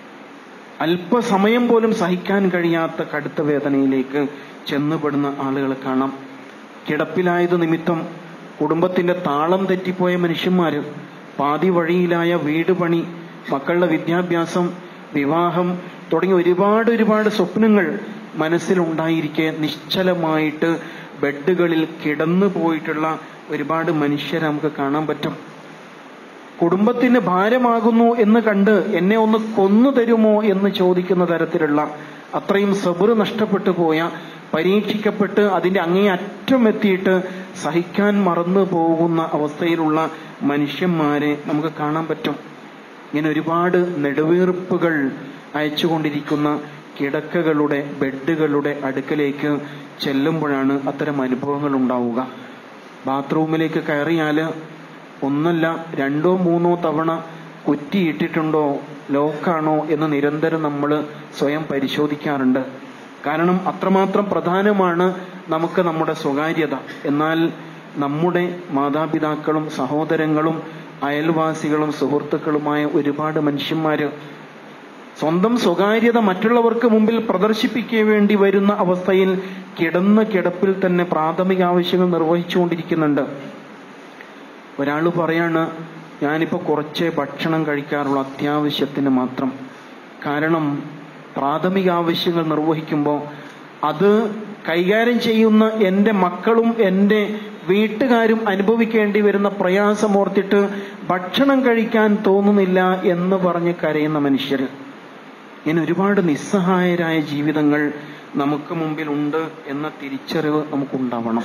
അല്പസമയം പോലും സഹിക്കാൻ കഴിയാത്ത കടുത്ത വേദനയിലേക്ക് ചെന്നുപെടുന്ന ആളുകളെ കാണാം കിടപ്പിലായത് നിമിത്തം കുടുംബത്തിന്റെ താളം തെറ്റിപ്പോയ മനുഷ്യന്മാര് പാതി വഴിയിലായ വീട് പണി മക്കളുടെ വിദ്യാഭ്യാസം വിവാഹം തുടങ്ങി ഒരുപാട് ഒരുപാട് സ്വപ്നങ്ങൾ മനസ്സിലുണ്ടായിരിക്കെ നിശ്ചലമായിട്ട് ബെഡുകളിൽ കിടന്നു പോയിട്ടുള്ള ഒരുപാട് മനുഷ്യരെ നമുക്ക് കാണാൻ പറ്റും കുടുംബത്തിന് ഭാരമാകുന്നു എന്ന് കണ്ട് എന്നെ ഒന്ന് കൊന്നു തരുമോ എന്ന് ചോദിക്കുന്ന തരത്തിലുള്ള അത്രയും സബറ് നഷ്ടപ്പെട്ടു പോയ പരീക്ഷിക്കപ്പെട്ട് അതിന്റെ അങ്ങേ അറ്റം എത്തിയിട്ട് സഹിക്കാൻ മറന്നു പോകുന്ന അവസ്ഥയിലുള്ള മനുഷ്യന്മാരെ നമുക്ക് കാണാൻ പറ്റും ഇങ്ങനെ ഒരുപാട് നെടുവീർപ്പുകൾ അയച്ചുകൊണ്ടിരിക്കുന്ന കിടക്കകളുടെ ബെഡുകളുടെ അടുക്കലേക്ക് ചെല്ലുമ്പോഴാണ് അത്തരം അനുഭവങ്ങൾ ഉണ്ടാവുക ബാത്റൂമിലേക്ക് കയറിയാല് ഒന്നല്ല രണ്ടോ മൂന്നോ തവണ കുറ്റിയിട്ടിട്ടുണ്ടോ ലോക്കാണോ എന്ന് നിരന്തരം നമ്മൾ സ്വയം പരിശോധിക്കാറുണ്ട് കാരണം അത്രമാത്രം പ്രധാനമാണ് നമുക്ക് നമ്മുടെ സ്വകാര്യത എന്നാൽ നമ്മുടെ മാതാപിതാക്കളും സഹോദരങ്ങളും അയൽവാസികളും സുഹൃത്തുക്കളുമായ ഒരുപാട് മനുഷ്യന്മാര് സ്വന്തം സ്വകാര്യത മറ്റുള്ളവർക്ക് മുമ്പിൽ പ്രദർശിപ്പിക്കാൻ വേണ്ടി വരുന്ന അവസ്ഥയിൽ കിടന്ന കിടപ്പിൽ തന്നെ പ്രാഥമിക ആവശ്യങ്ങൾ നിർവഹിച്ചുകൊണ്ടിരിക്കുന്നുണ്ട് ഒരാൾ പറയാണ് ഞാനിപ്പോ കുറച്ചേ ഭക്ഷണം കഴിക്കാറുള്ള അത്യാവശ്യത്തിന് മാത്രം കാരണം പ്രാഥമിക ആവശ്യങ്ങൾ നിർവഹിക്കുമ്പോൾ അത് കൈകാര്യം ചെയ്യുന്ന എൻ്റെ മക്കളും എൻ്റെ വീട്ടുകാരും അനുഭവിക്കേണ്ടി വരുന്ന പ്രയാസമോർത്തിട്ട് ഭക്ഷണം കഴിക്കാൻ തോന്നുന്നില്ല എന്ന് പറഞ്ഞ് കരയുന്ന മനുഷ്യർ ഇങ്ങനെ ഒരുപാട് നിസ്സഹായരായ ജീവിതങ്ങൾ നമുക്ക് മുമ്പിലുണ്ട് എന്ന തിരിച്ചറിവ് നമുക്കുണ്ടാവണം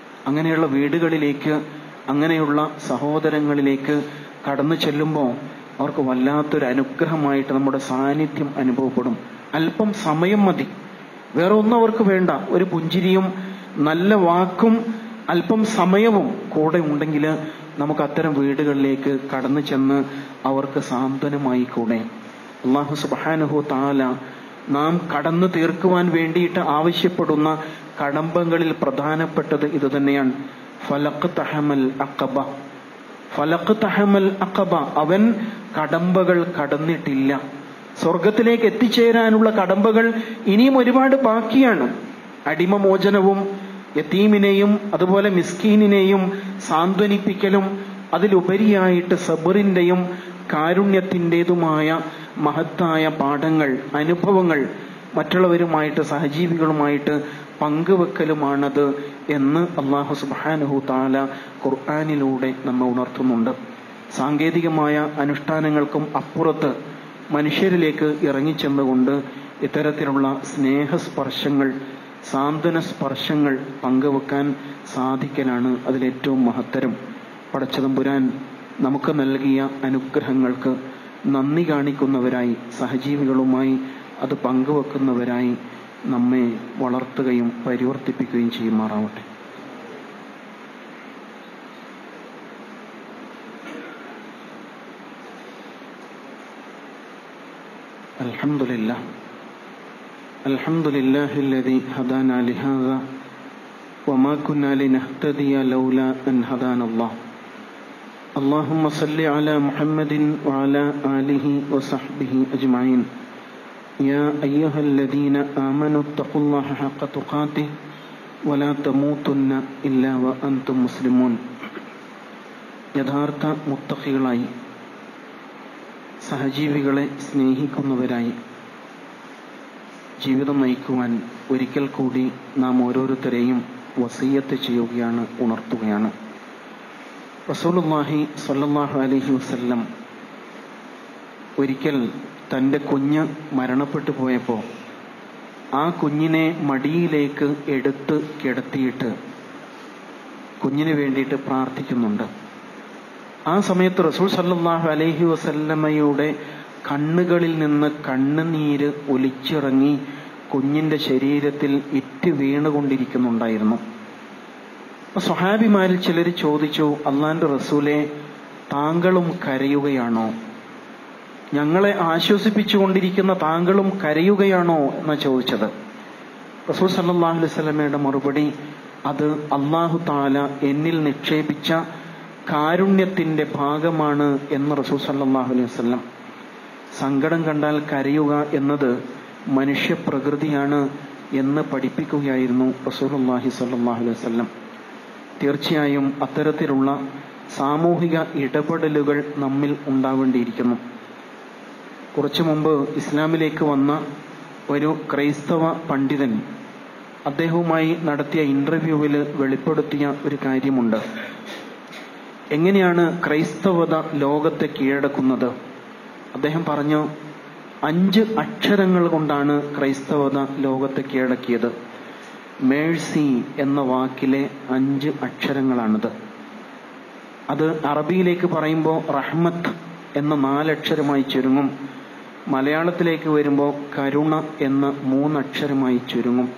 അങ്ങനെയുള്ള വീടുകളിലേക്ക് അങ്ങനെയുള്ള സഹോദരങ്ങളിലേക്ക് കടന്നു ചെല്ലുമ്പോൾ അവർക്ക് വല്ലാത്തൊരു അനുഗ്രഹമായിട്ട് നമ്മുടെ സാന്നിധ്യം അനുഭവപ്പെടും അല്പം സമയം മതി വേറെ ഒന്നും അവർക്ക് വേണ്ട ഒരു പുഞ്ചിരിയും നല്ല വാക്കും അല്പം സമയവും കൂടെ ഉണ്ടെങ്കിൽ നമുക്ക് അത്തരം വീടുകളിലേക്ക് കടന്നു ചെന്ന് അവർക്ക് സാന്ത്വനമായി കൂടെ അള്ളാഹു സുബാനുഹു താല നാം കടന്നു തീർക്കുവാൻ വേണ്ടിയിട്ട് ആവശ്യപ്പെടുന്ന കടമ്പകളിൽ പ്രധാനപ്പെട്ടത് ഇത് തന്നെയാണ് ഫലഖ് തഹമൽ അക്കബ ഫലഖ് തഹമൽ അക്കബ അവൻ കടമ്പകൾ കടന്നിട്ടില്ല സ്വർഗത്തിലേക്ക് എത്തിച്ചേരാനുള്ള കടമ്പകൾ ഇനിയും ഒരുപാട് ബാക്കിയാണ് അടിമമോചനവും യത്തീമിനെയും അതുപോലെ മിസ്കീനിനെയും സാന്ത്വനിപ്പിക്കലും അതിലുപരിയായിട്ട് സബറിന്റെയും കാരുണ്യത്തിൻ്റെതുമായ മഹത്തായ പാഠങ്ങൾ അനുഭവങ്ങൾ മറ്റുള്ളവരുമായിട്ട് സഹജീവികളുമായിട്ട് പങ്കുവെക്കലുമാണത് എന്ന് അള്ളാഹു സുബാനഹു താല ഖുർആാനിലൂടെ നമ്മെ ഉണർത്തുന്നുണ്ട് സാങ്കേതികമായ അനുഷ്ഠാനങ്ങൾക്കും അപ്പുറത്ത് മനുഷ്യരിലേക്ക് ഇറങ്ങിച്ചെന്നുകൊണ്ട് ഇത്തരത്തിലുള്ള സ്നേഹസ്പർശങ്ങൾ സാന്ത്വന സ്പർശങ്ങൾ പങ്കുവെക്കാൻ സാധിക്കലാണ് അതിലേറ്റവും മഹത്തരം പടച്ചതമ്പുരാൻ നമുക്ക് നൽകിയ അനുഗ്രഹങ്ങൾക്ക് നന്ദി കാണിക്കുന്നവരായി സഹജീവികളുമായി അത് പങ്കുവെക്കുന്നവരായി നമ്മെ വളർത്തുകയും പരിവർത്തിപ്പിക്കുകയും ചെയ്യുമാറാവട്ടെ الحمد لله الحمد لله الذي هدانا لهذا وما كنا لنهتدي لولا أن هدانا الله اللهم صل على محمد وعلى آله وصحبه أجمعين يا أيها الذين آمنوا اتقوا الله حق تقاته ولا تموتن إلا وأنتم مسلمون യഥാർത്ഥ മുത്തഖികളായി സഹജീവികളെ സ്നേഹിക്കുന്നവരായി ജീവിതം നയിക്കുവാൻ ഒരിക്കൽ കൂടി നാം ഓരോരുത്തരെയും വസീയത്ത് ചെയ്യുകയാണ് ഉണർത്തുകയാണ് റസൂലുല്ലാഹി സ്വല്ലല്ലാഹു അലൈഹി വസല്ലം ഒരിക്കൽ തൻ്റെ കുഞ്ഞ് മരണപ്പെട്ടു പോയപ്പോൾ ആ കുഞ്ഞിനെ മടിയിലേക്ക് എടുത്ത് കിടത്തിയിട്ട് കുഞ്ഞിന് വേണ്ടിയിട്ട് പ്രാർത്ഥിക്കുന്നുണ്ട് ആ സമയത്ത് റസൂൽ സല്ലല്ലാഹു അലൈഹി വസല്ലമയുടെ കണ്ണുകളിൽ നിന്ന് കണ്ണുനീര് ഒലിച്ചിറങ്ങി കുഞ്ഞിന്റെ ശരീരത്തിൽ ഇറ്റ് വീണുകൊണ്ടിരിക്കുന്നുണ്ടായിരുന്നു അപ്പൊ സ്വഹാബിമാരിൽ ചിലർ ചോദിച്ചു അള്ളാന്റെ റസൂലെ താങ്കളും കരയുകയാണോ ഞങ്ങളെ ആശ്വസിപ്പിച്ചുകൊണ്ടിരിക്കുന്ന താങ്കളും കരയുകയാണോ എന്ന് ചോദിച്ചത് റസൂൽ സല്ലല്ലാഹു അലൈഹി വസല്ലമയുടെ മറുപടി അത് അള്ളാഹു താല എന്നിൽ നിക്ഷേപിച്ച കാരുണ്യത്തിന്റെ ഭാഗമാണ് എന്ന് റസൂൽ സല്ലല്ലാഹു അലൈഹി വസല്ലം സങ്കടം കണ്ടാൽ കരയുക എന്നത് മനുഷ്യപ്രകൃതിയാണ് എന്ന് പഠിപ്പിക്കുകയായിരുന്നു റസൂലുള്ളാഹി സ്വല്ലല്ലാഹു അലൈഹി വസല്ലം തീർച്ചയായും അത്തരത്തിലുള്ള സാമൂഹിക ഇടപെടലുകൾ നമ്മിൽ ഉണ്ടാവേണ്ടിയിരിക്കുന്നു കുറച്ചു മുമ്പ് ഇസ്ലാമിലേക്ക് വന്ന ഒരു ക്രൈസ്തവ പണ്ഡിതൻ അദ്ദേഹവുമായി നടത്തിയ ഇന്റർവ്യൂവിൽ വെളിപ്പെടുത്തിയ ഒരു കാര്യമുണ്ട് എങ്ങനെയാണ് ക്രൈസ്തവത ലോകത്തെ കീഴടക്കുന്നത് അദ്ദേഹം പറഞ്ഞു അഞ്ച് അക്ഷരങ്ങൾ കൊണ്ടാണ് ക്രൈസ്തവത ലോകത്തെ കീഴടക്കിയത് മേഴ്സി എന്ന വാക്കിലെ അഞ്ച് അക്ഷരങ്ങളാണിത് അത് അറബിയിലേക്ക് പറയുമ്പോൾ റഹ്മത്ത് എന്ന നാലക്ഷരമായി ചുരുങ്ങും മലയാളത്തിലേക്ക് വരുമ്പോൾ കരുണ എന്ന മൂന്നക്ഷരമായി ചുരുങ്ങും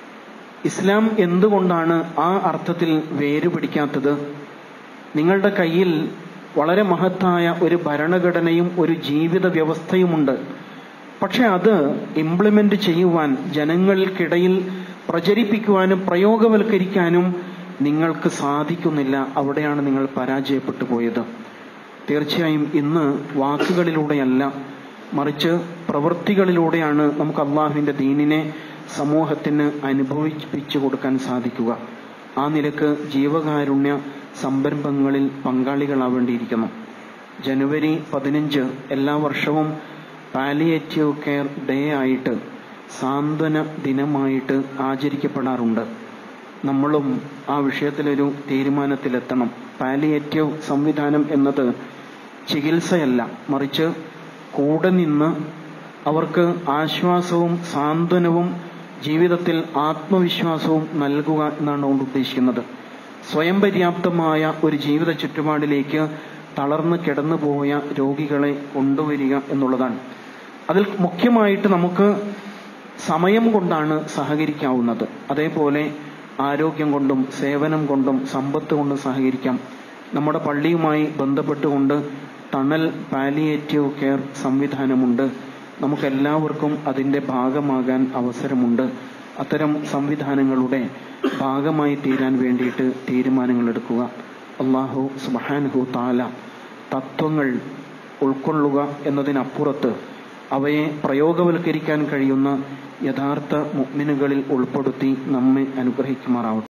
ഇസ്ലാം എന്തുകൊണ്ടാണ് ആ അർത്ഥത്തിൽ വേരുപിടിക്കാത്തത് നിങ്ങളുടെ കയ്യിൽ വളരെ മഹത്തായ ഒരു ഭരണഘടനയും ഒരു ജീവിത വ്യവസ്ഥയുമുണ്ട് പക്ഷെ അത് ഇംപ്ലിമെന്റ് ചെയ്യുവാൻ ജനങ്ങൾക്കിടയിൽ പ്രചരിപ്പിക്കുവാനും പ്രയോഗവൽക്കരിക്കാനും നിങ്ങൾക്ക് സാധിക്കുന്നില്ല അവിടെയാണ് നിങ്ങൾ പരാജയപ്പെട്ടു പോയത് തീർച്ചയായും ഇന്ന് വാക്കുകളിലൂടെയല്ല മറിച്ച് പ്രവൃത്തികളിലൂടെയാണ് നമുക്ക് അള്ളാഹുവിന്റെ ദീനിനെ സമൂഹത്തിന് അനുഭവിപ്പിച്ചു കൊടുക്കാൻ സാധിക്കുക ആ നിലക്ക് ജീവകാരുണ്യ സംരംഭങ്ങളിൽ പങ്കാളികളാവേണ്ടിയിരിക്കുന്നു ജനുവരി പതിനഞ്ച് എല്ലാ വർഷവും പാലിയേറ്റീവ് കെയർ ഡേ ആയിട്ട് സാന്ത്വന ദിനമായിട്ട് ആചരിക്കപ്പെടാറുണ്ട് നമ്മളും ആ വിഷയത്തിലൊരു തീരുമാനത്തിലെത്തണം പാലിയേറ്റീവ് സംവിധാനം എന്നത് ചികിത്സയല്ല മറിച്ച് കൂടെ നിന്ന് അവർക്ക് ആശ്വാസവും സാന്ത്വനവും ജീവിതത്തിൽ ആത്മവിശ്വാസവും നൽകുക എന്നാണ് കൊണ്ട് ഉദ്ദേശിക്കുന്നത് സ്വയം പര്യാപ്തമായ ഒരു ജീവിത ചുറ്റുപാടിലേക്ക് തളർന്ന് കിടന്നു പോയ രോഗികളെ കൊണ്ടുവരിക എന്നുള്ളതാണ് അതിൽ മുഖ്യമായിട്ട് നമുക്ക് സമയം കൊണ്ടാണ് സഹകരിക്കാവുന്നത് അതേപോലെ ആരോഗ്യം കൊണ്ടും സേവനം കൊണ്ടും സമ്പത്ത് കൊണ്ടും സഹകരിക്കാം നമ്മുടെ പള്ളിയുമായി ബന്ധപ്പെട്ടുകൊണ്ട് തണൽ പാലിയേറ്റീവ് കെയർ സംവിധാനമുണ്ട് നമുക്കെല്ലാവർക്കും അതിന്റെ ഭാഗമാകാൻ അവസരമുണ്ട് അത്തരം സംവിധാനങ്ങളുടെ ഭാഗമായി തീരാൻ വേണ്ടിയിട്ട് തീരുമാനങ്ങൾ എടുക്കുക അള്ളാഹു സുബാൻഹു താല തത്വങ്ങൾ ഉൾക്കൊള്ളുക എന്നതിനപ്പുറത്ത് അവയെ പ്രയോഗവൽക്കരിക്കാൻ കഴിയുന്ന യഥാർത്ഥ മുഗ്മിനുകളിൽ ഉൾപ്പെടുത്തി നമ്മെ അനുഗ്രഹിക്കുമാറാവട്ടെ